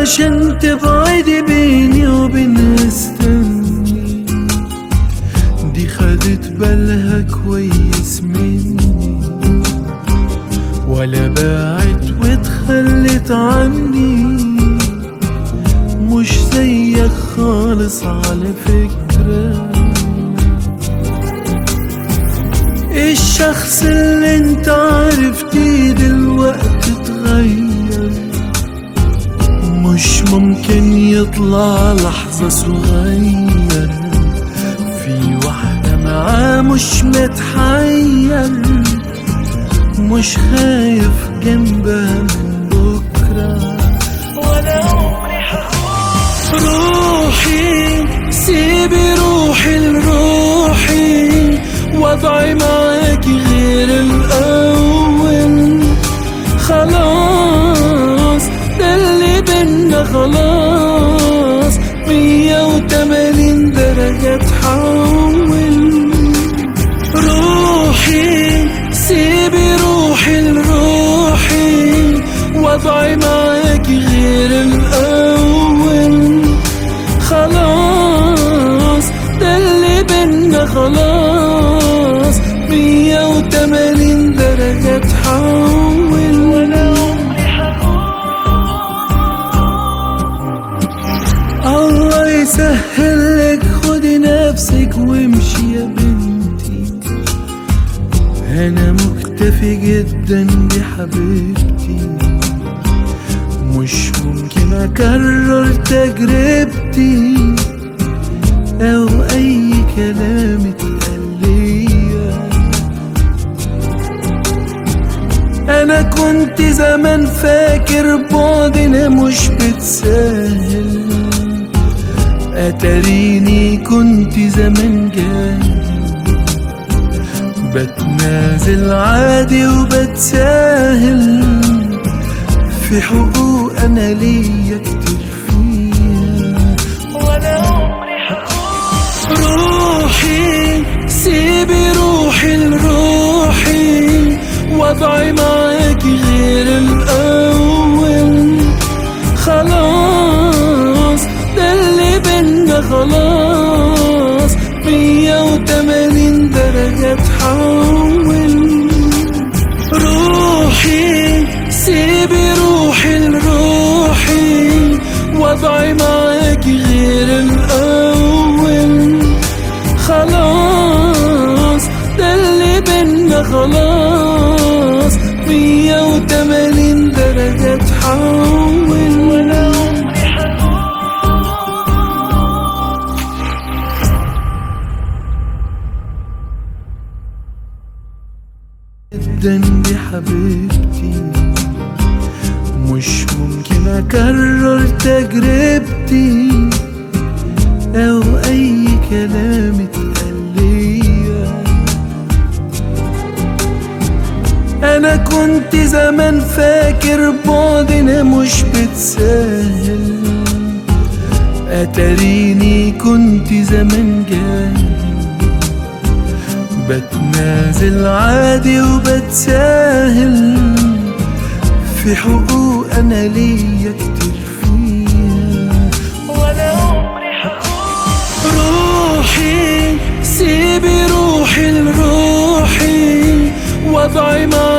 عشان تبعدي بيني وبين استني دي خدت بالها كويس مني ولا باعت واتخلت عني مش زيك خالص على فكرة الشخص اللي انت عرفتيه دلوقتي اتغير مش ممكن يطلع لحظة صغير في واحدة معاه مش متحير مش خايف جنبها من بكرة ولا عمري روحي سيبي روحي لروحي وضعي معاكي غير الأول خلاص ده اللي بينا خلاص مية وتمانين درجة تحول روحي سيبي روحي لروحي وضعي معاكي غير الأول خلاص ده اللي بينا خلاص مية وتمانين درجة تحول ولا الله يسهل لك خدي نفسك وامشي يا بنتي انا مكتفي جدا بحبيبتي مش ممكن اكرر تجربتي او اي كلام اتقال ليا انا كنت زمان فاكر بعدنا مش بتسهل اتريني كنت زمان جاهل بتنازل عادي وبتساهل في حقوق انا ليا كتير فيها ولا عمري روحي سيبي روحي لروحي وضعي معاكي غير الاول خلاص ده اللي بينا خلاص مية وتمانين درجة تحول روحي سيبي روحي لروحي وضعي معاكي غير الأول خلاص ده اللي بينا خلاص مية وتمانين درجة تحول ولا عمري جدا بحبيبتي مش ممكن اكرر تجربتي او اي كلام اتقال ليا انا كنت زمان فاكر بعدنا مش بتسهل اتريني كنت زمان جاهل بتنازل عادي وبتساهل في حقوق انا ليا كتير فيها ولا عمري روحي سيبي روحي لروحي وضعي معاكي